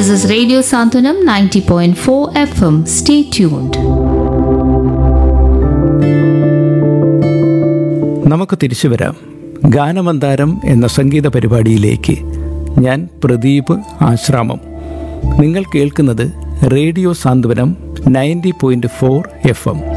This is Radio Santanam 90.4 FM. Stay tuned. നമുക്ക് തിരിച്ചു വരാം ഗാനമന്താരം എന്ന സംഗീത പരിപാടിയിലേക്ക് ഞാൻ പ്രദീപ് ആശ്രാമം നിങ്ങൾ കേൾക്കുന്നത് radio Santhwanam ninety point four F M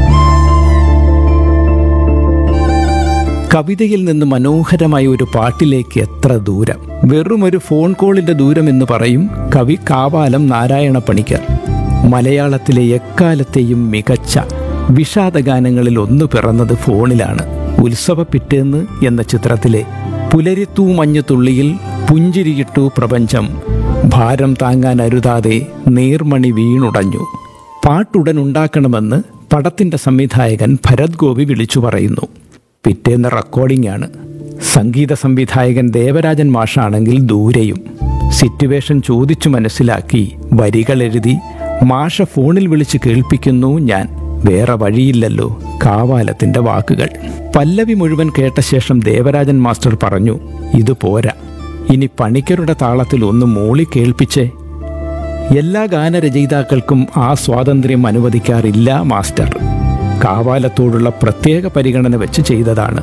കവിതയിൽ നിന്ന് മനോഹരമായ ഒരു പാട്ടിലേക്ക് എത്ര ദൂരം വെറും ഒരു ഫോൺ കോളിന്റെ ദൂരം എന്ന് പറയും കവി കാവാലം നാരായണ പണിക്കർ മലയാളത്തിലെ എക്കാലത്തെയും മികച്ച വിഷാദഗാനങ്ങളിൽ ഒന്ന് പിറന്നത് ഫോണിലാണ് ഉത്സവ പിറ്റേന്ന് എന്ന ചിത്രത്തിലെ പുലരിത്തൂ മഞ്ഞു തുള്ളിയിൽ പുഞ്ചിരിയിട്ടു പ്രപഞ്ചം ഭാരം താങ്ങാൻ അരുതാതെ നീർമണി വീണുടഞ്ഞു പാട്ടുടൻ ഉണ്ടാക്കണമെന്ന് പടത്തിന്റെ സംവിധായകൻ ഭരത് ഗോപി വിളിച്ചു പറയുന്നു പിറ്റേന്ന് റെക്കോർഡിംഗ് ആണ് സംഗീത സംവിധായകൻ ദേവരാജൻ മാഷാണെങ്കിൽ ദൂരെയും സിറ്റുവേഷൻ ചോദിച്ചു മനസ്സിലാക്കി വരികൾ എഴുതി മാഷ ഫോണിൽ വിളിച്ച് കേൾപ്പിക്കുന്നു ഞാൻ വേറെ വഴിയില്ലല്ലോ കാവാലത്തിന്റെ വാക്കുകൾ പല്ലവി മുഴുവൻ കേട്ട ശേഷം ദേവരാജൻ മാസ്റ്റർ പറഞ്ഞു ഇത് പോരാ ഇനി പണിക്കരുടെ താളത്തിൽ ഒന്ന് മൂളി കേൾപ്പിച്ചേ എല്ലാ ഗാനരചയിതാക്കൾക്കും ആ സ്വാതന്ത്ര്യം അനുവദിക്കാറില്ല മാസ്റ്റർ കാവാലത്തോടുള്ള പ്രത്യേക പരിഗണന വെച്ച് ചെയ്തതാണ്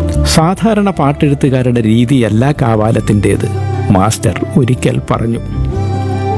സാധാരണ പാട്ടെഴുത്തുകാരുടെ രീതിയല്ല കാവാലത്തിൻ്റേത് മാസ്റ്റർ ഒരിക്കൽ പറഞ്ഞു